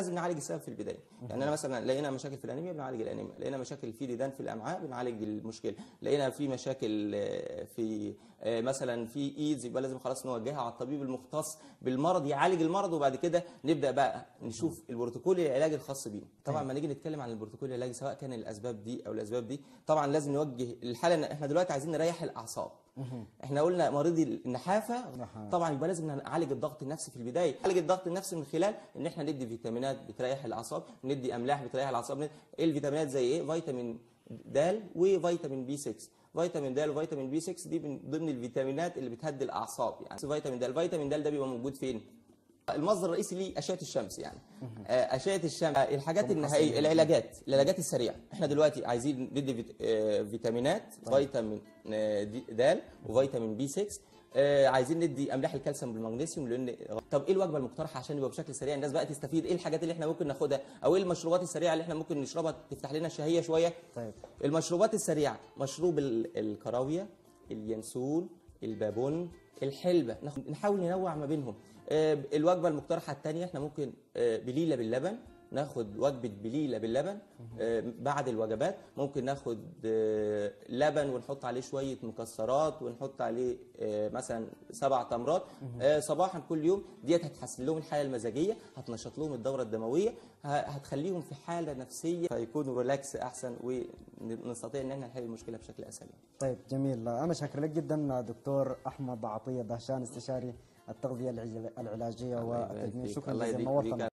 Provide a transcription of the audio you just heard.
لازم نعالج السبب في البدايه يعني انا مثلا لقينا مشاكل في الانيميا بنعالج الانيميا لقينا مشاكل في ديدان في الامعاء بنعالج المشكله لقينا في مشاكل آه، في آه، مثلا في ايدز يبقى لازم خلاص نوجهها على الطبيب المختص بالمرض يعالج المرض وبعد كده نبدا بقى نشوف البروتوكول العلاجي الخاص بيه طبعا ما نيجي نتكلم عن البروتوكول العلاجي سواء كان الاسباب دي او الاسباب دي طبعا لازم نوجه الحاله إن احنا دلوقتي عايزين نريح الاعصاب احنا قلنا مريض النحافه نحافة. طبعا يبقى لازم نعالج الضغط النفسي في البدايه نعالج الضغط النفسي من خلال ان احنا ندي فيتامينات بتريح الاعصاب ندي املاح بتريح الاعصاب ند- ايه الفيتامينات زي ايه فيتامين د وفيتامين بي 6 فيتامين د وفيتامين بي 6 دي من ضمن الفيتامينات اللي بتهدي الاعصاب يعني فيتامين د الفيتامين د ده بيبقى موجود فين المصدر الرئيسي ليه اشعه الشمس يعني آه، اشعه الشمس آه، الحاجات النهائيه العلاجات العلاجات السريعه احنا دلوقتي عايزين ندي فيت- آه، فيتامينات فيتامين آه، دي- د وفيتامين بي 6 آه، عايزين ندي املاح الكالسيوم بالمغنيسيوم لان طب ايه الوجبه المقترحه عشان يبقى بشكل سريع الناس بقى تستفيد ايه الحاجات اللي احنا ممكن ناخدها او ايه المشروبات السريعه اللي احنا ممكن نشربها تفتح لنا الشهيه شويه طيب المشروبات السريعه مشروب ال- الكراويه اليانسون البابون الحلبه ناخد- نحاول ننوع ما بينهم آه، الوجبه المقترحه الثانيه احنا ممكن آه، بليله باللبن ناخد وجبه بليله باللبن آه، بعد الوجبات ممكن ناخد آه، لبن ونحط عليه شويه مكسرات ونحط عليه آه، مثلا سبع تمرات آه، صباحا كل يوم ديت هتحسن لهم الحاله المزاجيه هتنشط لهم الدوره الدمويه ه- هتخليهم في حاله نفسيه فيكونوا ريلاكس احسن ونستطيع ان احنا نحل المشكله بشكل اسهل طيب جميل انا شاكر لك جدا دكتور احمد عطيه دهشان استشاري التغذيه العلاجيه الله يبارك والتجميل فيك. شكرا الله جزيلا يديك نورتنا بيك.